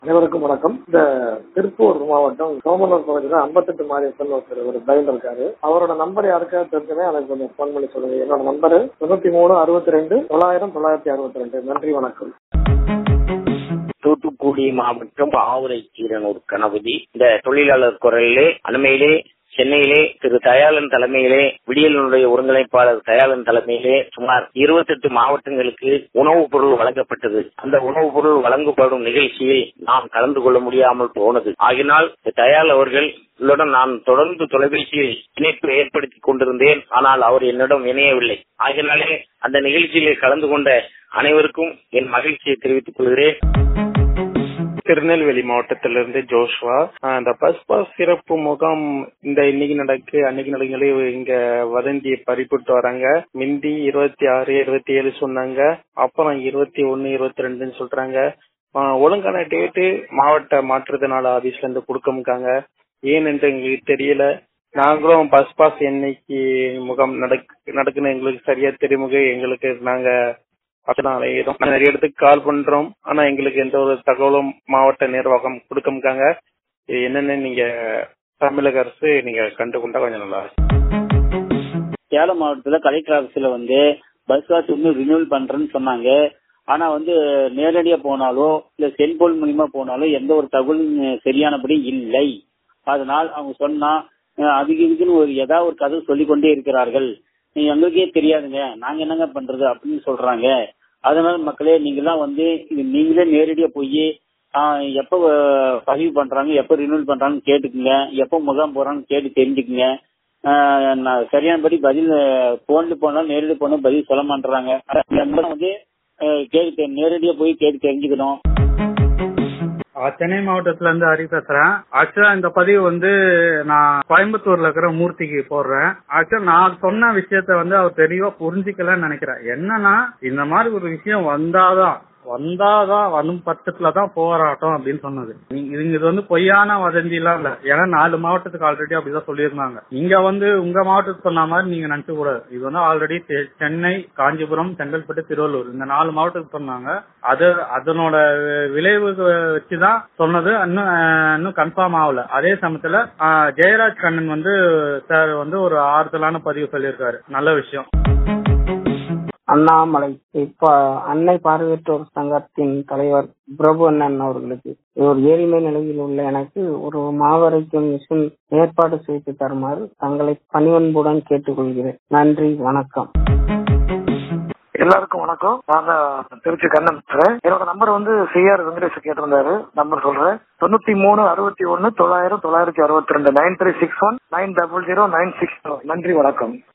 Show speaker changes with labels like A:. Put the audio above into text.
A: அனைவருக்கும் வணக்கம் இந்த திருப்பூர் மாவட்டம் சோமனூர் பகுதியில் ஐம்பத்தெட்டு மாரியப்பன் ஒருத்தர் ஒரு பையன் இருக்காரு அவரோட நம்பர் யாருக்காவது தெரிஞ்சுன்னா எனக்கு கொஞ்சம் ஃபோன் பண்ணி சொல்லுங்க என்னோட நம்பர் தொண்ணூத்தி மூணு அறுபத்தி ரெண்டு தொள்ளாயிரம் தொள்ளாயிரத்தி அறுபத்தி ரெண்டு நன்றி வணக்கம்
B: தூத்துக்குடி மாவட்டம் ஆவுரை கீரனூர் கணபதி இந்த தொழிலாளர் குரலிலே அண்மையிலே சென்னையிலே திரு தயாளன் தலைமையிலே விடியலினுடைய ஒருங்கிணைப்பாளர் தயாளன் தலைமையிலே சுமார் இருபத்தெட்டு மாவட்டங்களுக்கு உணவுப் பொருள் வழங்கப்பட்டது அந்த உணவுப் பொருள் வழங்கப்படும் நிகழ்ச்சியில் நாம் கலந்து கொள்ள முடியாமல் போனது ஆகினால் தயாள் அவர்கள் உடன் நான் தொடர்ந்து தொலைபேசியில் இணைப்பு ஏற்படுத்திக் கொண்டிருந்தேன் ஆனால் அவர் என்னிடம் இணையவில்லை ஆகினாலே அந்த நிகழ்ச்சியிலே கலந்து கொண்ட அனைவருக்கும் என் மகிழ்ச்சியை தெரிவித்துக் கொள்கிறேன்
C: திருநெல்வேலி மாவட்டத்திலிருந்து ஜோஷ்வா ஆஹ் இந்த பஸ் பாஸ் சிறப்பு முகாம் இந்த இன்னைக்கு நடக்கு அன்னைக்கு நடக்கலே இங்க வதந்தியை பறிப்புட்டு வராங்க மிந்தி இருபத்தி ஆறு இருபத்தி ஏழு சொன்னாங்க அப்புறம் இருபத்தி ஒன்னு இருபத்தி ரெண்டுன்னு சொல்றாங்க ஆஹ் ஒழுங்கான டேட்டு மாவட்ட மாற்றுத்திறனாள ஆபீஸ்ல இருந்து கொடுக்கமுக்காங்க ஏன் என்று எங்களுக்கு தெரியல நாங்களும் பஸ் பாஸ் என்னைக்கு முகாம் நடக்கு நடக்குன்னு எங்களுக்கு சரியா தெரியுமுக எங்களுக்கு நாங்க அதனால அலையிறோம் நிறைய இடத்துக்கு கால் பண்றோம் ஆனா எங்களுக்கு எந்த ஒரு தகவலும் மாவட்ட நிர்வாகம் கொடுக்கமுக்காங்க இது என்னன்னு நீங்க தமிழக அரசு நீங்க கண்டுகொண்டா கொஞ்சம் நல்லா இருக்கும்.
D: சேலம் மாவட்டத்துல கலெக்டர் ஆபீஸ்ல வந்து பஸ் பாஸ் இன்னும் ரினியூவல் பண்றேன்னு சொன்னாங்க ஆனா வந்து நேரடியா போனாலோ இல்ல செல்போன் மூலியமா போனாலோ எந்த ஒரு தகவலும் சரியானபடி இல்லை அதனால் அவங்க சொன்னா அஹ் அதுக்கு இதுக்குன்னு ஒரு ஏதாவது ஒரு கதை சொல்லிக் கொண்டே இருக்கிறார்கள் நீ எங்களுக்கே தெரியாதுங்க நாங்க என்னங்க பண்றது அப்படின்னு சொல்றாங்க அதனால மக்களே நீங்கெல்லாம் வந்து இது நீங்களே நேரடியா போய் எப்ப அஹ், பதிவு பண்றாங்க எப்ப ரினியூவல் பண்றாங்கன்னு கேட்டுக்குங்க எப்ப முகாம் போறாங்கன்னு கேட்டு தெரிஞ்சுக்குங்க ஆஹ் நான் சரியானபடி பதில் போன்ல போனாலும் நேரடி போனாலும் பதில் சொல்ல மாட்டாங்க அதனால வந்து ஆஹ் கேட்டு நேரடியா போய் கேட்டு தெரிஞ்சுக்கணும்
E: ஆ, சென்னை மாவட்டத்துல இருந்து ஹரி பேசுறேன் ஆக்சுவலா இந்த பதிவு வந்து நான் கோயம்புத்தூர்ல இருக்கிற மூர்த்திக்கு போடுறேன் ஆக்சுவலா நான் சொன்ன விஷயத்த வந்து அவர் தெளிவா புரிஞ்சுக்கலன்னு நினைக்கிறேன் என்னன்னா இந்த மாதிரி ஒரு விஷயம் வந்தாதான் வந்தாதான் வரும் பட்சத்துல தான் போராட்டம் அப்படின்னு சொன்னது நீங்க இது இது வந்து பொய்யான வதந்தி எல்லாம் இல்ல ஏன்னா நாலு மாவட்டத்துக்கு ஆல்ரெடி அப்படிதான் சொல்லியிருந்தாங்க இங்க வந்து உங்க மாவட்டத்துக்கு சொன்ன மாதிரி நீங்க நினைக்க கூடாது இது வந்து ஆல்ரெடி சென்னை காஞ்சிபுரம் செங்கல்பட்டு திருவள்ளூர் இந்த நாலு மாவட்டத்துக்கு சொன்னாங்க அது அதனோட விளைவு வச்சுதான் சொன்னது இன்னும் அஹ், இன்னும் கன்ஃபார்ம் ஆகல அதே சமயத்துல அஹ், ஜெயராஜ் கண்ணன் வந்து சார் வந்து ஒரு ஆறுதலான பதிவு சொல்லியிருக்காரு நல்ல விஷயம்
F: அண்ணாமலை இப்ப அன்னை பார்வையற்றோர் சங்கத்தின் தலைவர் பிரபு அண்ணன் அவர்களுக்கு ஒரு ஏழ்மை நிலையில் உள்ள எனக்கு ஒரு மாவரைக்கும் மிஷின் ஏற்பாடு செய்து தருமாறு தங்களை பணிவன்புடன் கேட்டுக்கொள்கிறேன் நன்றி வணக்கம்
A: எல்லாருக்கும் வணக்கம் நான் தான் திருச்சி கண்ணன் பேசுறேன் என்னோட நம்பர் வந்து சிஆர் வெங்கடேஷ் கேட்டிருந்தாரு நம்பர் சொல்றேன் தொண்ணூத்தி மூணு அறுபத்தி ஒன்னு தொள்ளாயிரம் தொள்ளாயிரத்தி அறுபத்தி ரெண்டு nine three six one nine double zero nine six நன்றி வணக்கம்